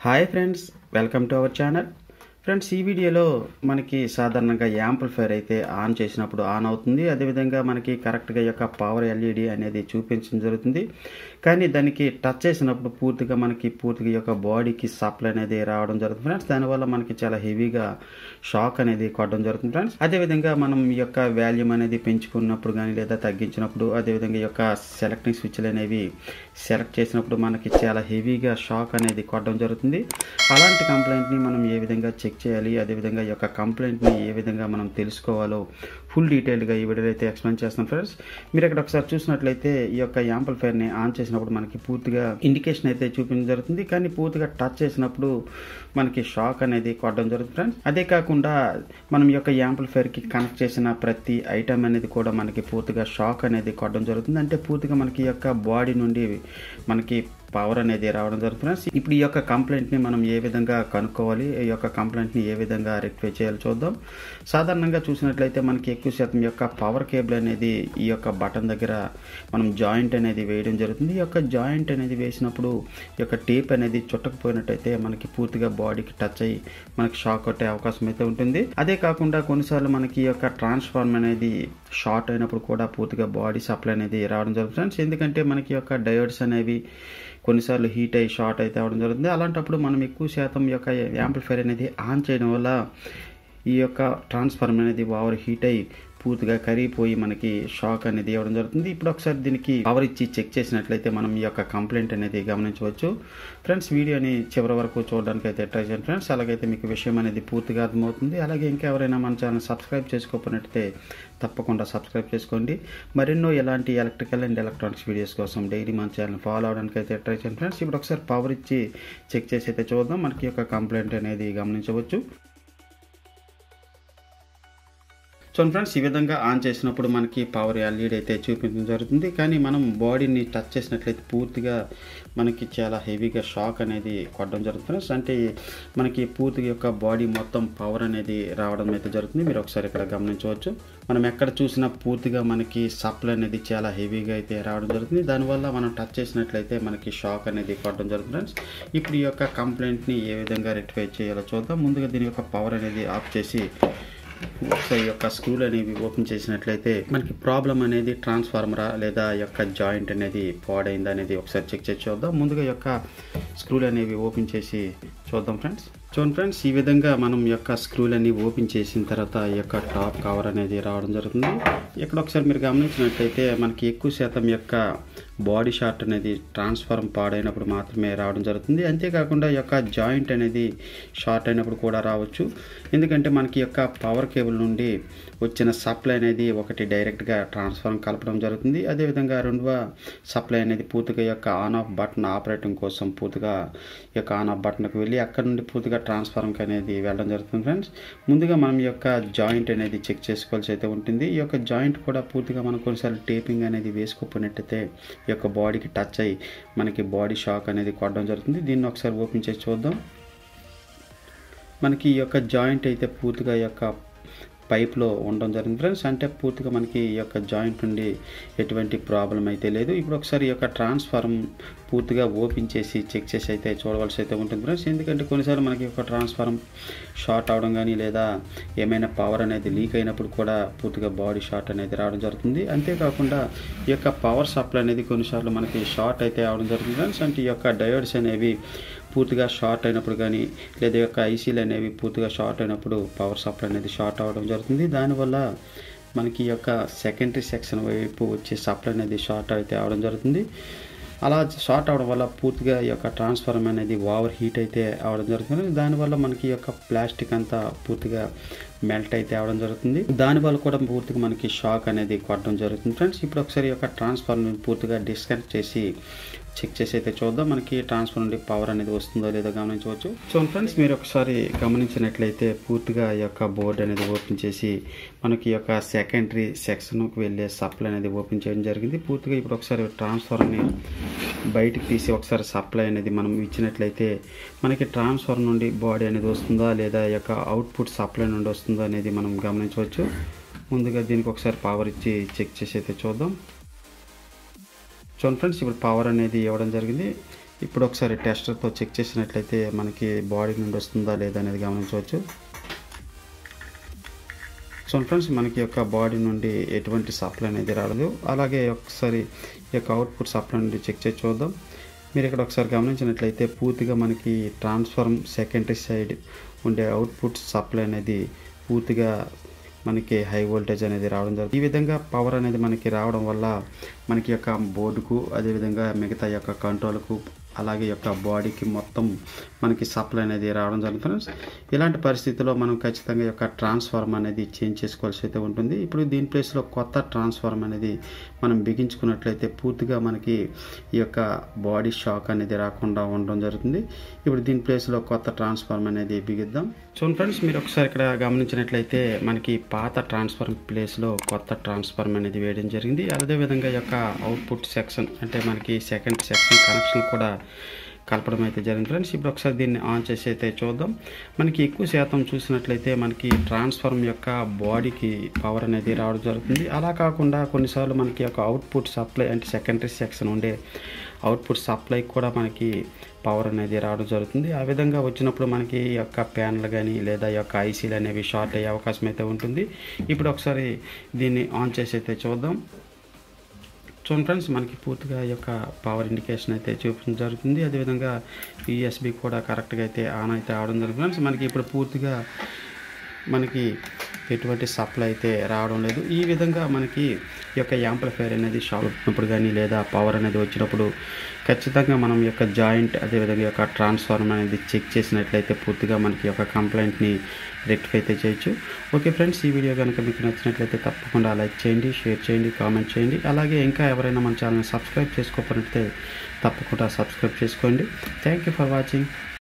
hi friends welcome to our channel friends ఈ వీడియోలో మనకి సాధారణంగా యాంప్లిఫైర్ అయితే ఆన్ చేసినప్పుడు ఆన్ అవుతుంది అదేవిధంగా మనకి కరెక్ట్గా యొక్క పవర్ ఎల్ఈడి అనేది చూపించడం జరుగుతుంది కానీ దానికి టచ్ చేసినప్పుడు పూర్తిగా మనకి పూర్తిగా ఈ యొక్క బాడీకి సప్లై అనేది రావడం జరుగుతుంది ఫ్రెండ్స్ దానివల్ల మనకి చాలా హెవీగా షాక్ అనేది కొట్టడం జరుగుతుంది ఫ్రెండ్స్ అదేవిధంగా మనం ఈ యొక్క వాల్యూమ్ అనేది పెంచుకున్నప్పుడు కానీ లేదా తగ్గించినప్పుడు అదేవిధంగా ఈ యొక్క సెలెక్టింగ్ స్విచ్లు అనేవి సెలెక్ట్ చేసినప్పుడు మనకి చాలా హెవీగా షాక్ అనేది కొట్టడం జరుగుతుంది అలాంటి కంప్లైంట్ని మనం ఏ విధంగా చెక్ చేయాలి అదేవిధంగా ఈ యొక్క కంప్లైంట్ని ఏ విధంగా మనం తెలుసుకోవాలో ఫుల్ డీటెయిల్గా ఈ వీడియోలో అయితే ఎక్స్ప్లెయిన్ చేస్తాను ఫ్రెండ్స్ మీరు ఇక్కడ ఒకసారి చూసినట్లయితే ఈ యొక్క యాంప్లిఫైర్ని ఆన్ చేసినప్పుడు మనకి పూర్తిగా ఇండికేషన్ అయితే చూపించడం జరుగుతుంది కానీ పూర్తిగా టచ్ చేసినప్పుడు మనకి షాక్ అనేది కొట్టడం జరుగుతుంది ఫ్రెండ్స్ అదే కాకుండా మనం ఈ యొక్క యాంప్లిఫైర్కి కనెక్ట్ చేసిన ప్రతి ఐటమ్ అనేది కూడా మనకి పూర్తిగా షాక్ అనేది కొట్టడం జరుగుతుంది అంటే పూర్తిగా మనకి ఈ యొక్క బాడీ నుండి మనకి పవర్ అనేది రావడం జరుగుతుంది ఫ్రెండ్స్ ఇప్పుడు ఈ యొక్క కంప్లైంట్ని మనం ఏ విధంగా కనుక్కోవాలి ఈ యొక్క కంప్లైంట్ని ఏ విధంగా రెక్టిఫై చేయాలో చూద్దాం సాధారణంగా చూసినట్లయితే మనకి ఎక్కువ శాతం ఈ యొక్క పవర్ కేబుల్ అనేది ఈ యొక్క బటన్ దగ్గర మనం జాయింట్ అనేది వేయడం జరుగుతుంది ఈ యొక్క జాయింట్ అనేది వేసినప్పుడు ఈ యొక్క టేప్ అనేది చుట్టకపోయినట్టయితే మనకి పూర్తిగా బాడీకి టచ్ అయ్యి మనకి షాక్ కొట్టే అవకాశం అయితే ఉంటుంది అదే కాకుండా కొన్నిసార్లు మనకి ఈ యొక్క ట్రాన్స్ఫార్మ్ అనేది షార్ట్ అయినప్పుడు కూడా పూర్తిగా బాడీ సప్లై అనేది రావడం జరుగుతుంది ఫ్రెండ్స్ ఎందుకంటే మనకి యొక్క డయోడ్స్ అనేవి కొన్నిసార్లు హీట్ అయ్యి షార్ట్ అయితే అవడం జరుగుతుంది అలాంటప్పుడు మనం ఎక్కువ శాతం యొక్క యాంప్లిఫైర్ అనేది ఆన్ చేయడం వల్ల ఈ యొక్క ట్రాన్స్ఫార్మ్ అనేది ఓవర్ హీట్ అయ్యి పూర్తిగా కరిగిపోయి మనకి షాక్ అనేది ఇవ్వడం జరుగుతుంది ఇప్పుడు ఒకసారి దీనికి పవర్ ఇచ్చి చెక్ చేసినట్లయితే మనం ఈ యొక్క కంప్లైంట్ అనేది గమనించవచ్చు ఫ్రెండ్స్ వీడియోని చివరి వరకు చూడడానికి అయితే ట్రై చేయండి ఫ్రెండ్స్ అలాగైతే మీకు విషయం అనేది పూర్తిగా అర్థమవుతుంది అలాగే ఇంకా ఎవరైనా మన ఛానల్ సబ్స్క్రైబ్ చేసుకోకపోయినట్టయితే తప్పకుండా సబ్స్క్రైబ్ చేసుకోండి మరెన్నో ఎలాంటి ఎలక్ట్రికల్ అండ్ ఎలక్ట్రానిక్స్ వీడియోస్ కోసం డైలీ మన ఛానల్ ఫాలో అవడానికి అయితే ట్రై చేయండి ఫ్రెండ్స్ ఇప్పుడు ఒకసారి పవర్ ఇచ్చి చెక్ చేసి అయితే చూద్దాం మనకి యొక్క కంప్లైంట్ అనేది గమనించవచ్చు చూడండి ఫ్రెండ్స్ ఈ విధంగా ఆన్ చేసినప్పుడు మనకి పవర్ ఎల్ఈడి అయితే చూపించడం జరుగుతుంది కానీ మనం బాడీని టచ్ చేసినట్లయితే పూర్తిగా మనకి చాలా హెవీగా షాక్ అనేది కొట్టడం జరుగుతుంది ఫ్రెండ్స్ అంటే మనకి పూర్తిగా యొక్క బాడీ మొత్తం పవర్ అనేది రావడం అయితే జరుగుతుంది మీరు ఒకసారి ఇక్కడ గమనించవచ్చు మనం ఎక్కడ చూసినా పూర్తిగా మనకి సప్లై అనేది చాలా హెవీగా అయితే రావడం జరుగుతుంది దానివల్ల మనం టచ్ చేసినట్లయితే మనకి షాక్ అనేది కొట్టడం జరుగుతుంది ఫ్రెండ్స్ ఇప్పుడు ఈ యొక్క కంప్లైంట్ని ఏ విధంగా రెక్టిఫై చేయాలో చూద్దాం ముందుగా దీని యొక్క పవర్ అనేది ఆఫ్ చేసి ఒకసారి యొక్క స్క్రూలు అనేవి ఓపెన్ చేసినట్లయితే మనకి ప్రాబ్లం అనేది ట్రాన్స్ఫార్మరా లేదా యొక్క జాయింట్ అనేది పాడైందా అనేది ఒకసారి చెక్ చేసి చూద్దాం ముందుగా యొక్క స్క్రూలు అనేవి ఓపెన్ చేసి చూద్దాం ఫ్రెండ్స్ చూడండి ఫ్రెండ్స్ ఈ విధంగా మనం యొక్క స్క్రూలన్నీ ఓపెన్ చేసిన తర్వాత ఈ యొక్క టాప్ కవర్ అనేది రావడం జరుగుతుంది ఇక్కడ ఒకసారి మీరు గమనించినట్లయితే మనకి ఎక్కువ శాతం యొక్క బాడీ షార్ట్ అనేది ట్రాన్స్ఫార్మ్ పాడైనప్పుడు మాత్రమే రావడం జరుగుతుంది అంతేకాకుండా ఈ యొక్క జాయింట్ అనేది షార్ట్ అయినప్పుడు కూడా రావచ్చు ఎందుకంటే మనకి యొక్క పవర్ కేబుల్ నుండి వచ్చిన సప్లై అనేది ఒకటి డైరెక్ట్గా ట్రాన్స్ఫార్మ్ కలపడం జరుగుతుంది అదేవిధంగా రెండవ సప్లై అనేది పూర్తిగా యొక్క ఆన్ ఆఫ్ బటన్ ఆపరేటింగ్ కోసం పూర్తిగా ఈ యొక్క ఆన్ ఆఫ్ బటన్కి వెళ్ళి అక్కడ నుండి పూర్తిగా ట్రాన్స్ఫార్మ్కి అనేది వెళ్ళడం జరుగుతుంది ఫ్రెండ్స్ ముందుగా మనం ఈ యొక్క జాయింట్ అనేది చెక్ చేసుకోవాల్సి అయితే ఉంటుంది ఈ యొక్క జాయింట్ కూడా పూర్తిగా మనం కొన్నిసార్లు టేపింగ్ అనేది వేసుకోకపోయినట్టయితే ఈ యొక్క బాడీకి టచ్ అయ్యి మనకి బాడీ షాక్ అనేది కొట్టడం జరుగుతుంది దీన్ని ఒకసారి ఓపెన్ చేసి చూద్దాం మనకి ఈ యొక్క జాయింట్ అయితే పూర్తిగా ఈ యొక్క పైప్లో ఉండడం జరిగింది ఫ్రెండ్స్ అంటే పూర్తిగా మనకి ఈ యొక్క జాయింట్ నుండి ఎటువంటి ప్రాబ్లం అయితే లేదు ఇప్పుడు ఒకసారి ఈ యొక్క ట్రాన్స్ఫార్మ్ పూర్తిగా ఓపెన్ చేసి చెక్ చేసి అయితే చూడవలసి అయితే ఉంటుంది ఫ్రెండ్స్ ఎందుకంటే కొన్నిసార్లు మనకి ఒక ట్రాన్స్ఫార్మ్ షార్ట్ అవడం కానీ లేదా ఏమైనా పవర్ అనేది లీక్ అయినప్పుడు కూడా పూర్తిగా బాడీ షార్ట్ అనేది రావడం జరుగుతుంది అంతేకాకుండా ఈ యొక్క పవర్ సప్లై అనేది కొన్నిసార్లు మనకి షార్ట్ అయితే అవడం జరుగుతుంది ఫ్రెండ్స్ అంటే ఈ యొక్క డయోడ్స్ అనేవి పూర్తిగా షార్ట్ అయినప్పుడు కానీ లేదా యొక్క ఐసీలు అనేవి పూర్తిగా షార్ట్ అయినప్పుడు పవర్ సప్లై అనేది షార్ట్ అవ్వడం జరుగుతుంది దానివల్ల మనకి ఈ యొక్క సెకండరీ సెక్షన్ వైపు వచ్చే సప్లై అనేది షార్ట్ అయితే అవడం జరుగుతుంది అలా షార్ట్ అవడం వల్ల పూర్తిగా ఈ యొక్క ట్రాన్స్ఫార్మ్ అనేది ఓవర్ హీట్ అయితే అవడం జరుగుతుంది దానివల్ల మనకి ఈ యొక్క ప్లాస్టిక్ అంతా పూర్తిగా మెల్ట్ అయితే అవడం జరుగుతుంది దానివల్ల కూడా పూర్తిగా మనకి షాక్ అనేది కొట్టడం జరుగుతుంది ఫ్రెండ్స్ ఇప్పుడు ఒకసారి ఈ యొక్క ట్రాన్స్ఫార్మ్ పూర్తిగా డిస్కనెక్ట్ చేసి చెక్ చేసి అయితే చూద్దాం మనకి ట్రాన్స్ఫర్ నుండి పవర్ అనేది వస్తుందో లేదో గమనించవచ్చు సో ఫ్రెండ్స్ మీరు ఒకసారి గమనించినట్లయితే పూర్తిగా ఈ యొక్క బోర్డ్ అనేది ఓపెన్ చేసి మనకి ఈ యొక్క సెకండరీ సెక్షన్కి వెళ్ళే సప్లై అనేది ఓపెన్ చేయడం జరిగింది పూర్తిగా ఇప్పుడు ఒకసారి ట్రాన్స్ఫర్ని బయటికి తీసి ఒకసారి సప్లై అనేది మనం ఇచ్చినట్లయితే మనకి ట్రాన్స్ఫర్ నుండి బాడీ అనేది వస్తుందా లేదా ఈ యొక్క అవుట్పుట్ సప్లై నుండి వస్తుందా అనేది మనం గమనించవచ్చు ముందుగా దీనికి ఒకసారి పవర్ ఇచ్చి చెక్ చేసి అయితే చూద్దాం చూడండి ఫ్రెండ్స్ ఇప్పుడు పవర్ అనేది ఇవ్వడం జరిగింది ఇప్పుడు ఒకసారి టెస్టర్తో చెక్ చేసినట్లయితే మనకి బాడీ నుండి వస్తుందా లేదా అనేది గమనించవచ్చు సో ఫ్రెండ్స్ మనకి యొక్క బాడీ నుండి ఎటువంటి సప్లై అనేది రాలేదు అలాగే ఒకసారి ఈ యొక్క అవుట్పుట్ సప్లై నుండి చెక్ చేసి చూద్దాం మీరు ఇక్కడ ఒకసారి గమనించినట్లయితే పూర్తిగా మనకి ట్రాన్స్ఫార్మ్ సెకండరీ సైడ్ ఉండే అవుట్పుట్ సప్లై అనేది పూర్తిగా మనకి హై వోల్టేజ్ అనేది రావడం జరుగుతుంది ఈ విధంగా పవర్ అనేది మనకి రావడం వల్ల మనకి యొక్క బోర్డుకు అదేవిధంగా మిగతా యొక్క కంట్రోల్కు అలాగే యొక్క బాడీకి మొత్తం మనకి సప్లై అనేది రావడం జరుగుతుంది ఫ్రెండ్స్ ఇలాంటి పరిస్థితుల్లో మనం ఖచ్చితంగా యొక్క ట్రాన్స్ఫార్మ్ అనేది చేంజ్ చేసుకోవాల్సి అయితే ఉంటుంది ఇప్పుడు దీని ప్లేస్లో కొత్త ట్రాన్స్ఫార్మ్ అనేది మనం బిగించుకున్నట్లయితే పూర్తిగా మనకి ఈ యొక్క బాడీ షాక్ అనేది రాకుండా ఉండడం జరుగుతుంది ఇప్పుడు దీని ప్లేస్లో కొత్త ట్రాన్స్ఫార్మ్ అనేది బిగిద్దాం చూడండి ఫ్రెండ్స్ మీరు ఒకసారి ఇక్కడ గమనించినట్లయితే మనకి పాత ట్రాన్స్ఫార్మ్ ప్లేస్లో కొత్త ట్రాన్స్ఫార్మ్ అనేది వేయడం జరిగింది అదేవిధంగా ఈ యొక్క అవుట్పుట్ సెక్షన్ అంటే మనకి సెకండ్ సెక్షన్ కనెక్షన్ కూడా కలపడం అయితే జరిగింది ఫ్రెండ్స్ ఇప్పుడు ఒకసారి దీన్ని ఆన్ చేసి అయితే చూద్దాం మనకి ఎక్కువ శాతం చూసినట్లయితే మనకి ట్రాన్స్ఫార్మ్ యొక్క బాడీకి పవర్ అనేది రావడం జరుగుతుంది అలా కాకుండా కొన్నిసార్లు మనకి యొక్క అవుట్పుట్ సప్లై అంటే సెకండరీ సెక్షన్ ఉండే అవుట్పుట్ సప్లై కూడా మనకి పవర్ అనేది రావడం జరుగుతుంది ఆ విధంగా వచ్చినప్పుడు మనకి ఈ యొక్క ప్యాన్లు కానీ లేదా ఈ యొక్క ఐసీలు అనేవి షార్ట్ అయ్యే అవకాశం అయితే ఉంటుంది ఇప్పుడు ఒకసారి దీన్ని ఆన్ చేసి అయితే చూద్దాం చూడండి ఫ్రెండ్స్ మనకి పూర్తిగా ఈ యొక్క పవర్ ఇండికేషన్ అయితే చూపించడం జరుగుతుంది అదేవిధంగా యూఎస్బి కూడా కరెక్ట్గా అయితే ఆన్ అయితే అవడం జరుగుతుంది ఫ్రెండ్స్ మనకి ఇప్పుడు పూర్తిగా మనకి ఎటువంటి సప్లై అయితే రావడం లేదు ఈ విధంగా మనకి ఈ యొక్క యాంప్లిఫైర్ అనేది షాక్ వచ్చినప్పుడు కానీ లేదా పవర్ అనేది వచ్చినప్పుడు ఖచ్చితంగా మనం ఈ యొక్క జాయింట్ అదేవిధంగా ఈ యొక్క ట్రాన్స్ఫార్మర్ అనేది చెక్ చేసినట్లయితే పూర్తిగా మనకి యొక్క కంప్లైంట్ని రెక్టిఫై అయితే చేయొచ్చు ఓకే ఫ్రెండ్స్ ఈ వీడియో కనుక మీకు నచ్చినట్లయితే తప్పకుండా లైక్ చేయండి షేర్ చేయండి కామెంట్ చేయండి అలాగే ఇంకా ఎవరైనా మన ఛానల్ సబ్స్క్రైబ్ చేసుకోకపోయినట్లయితే తప్పకుండా సబ్స్క్రైబ్ చేసుకోండి థ్యాంక్ యూ ఫర్ వాచింగ్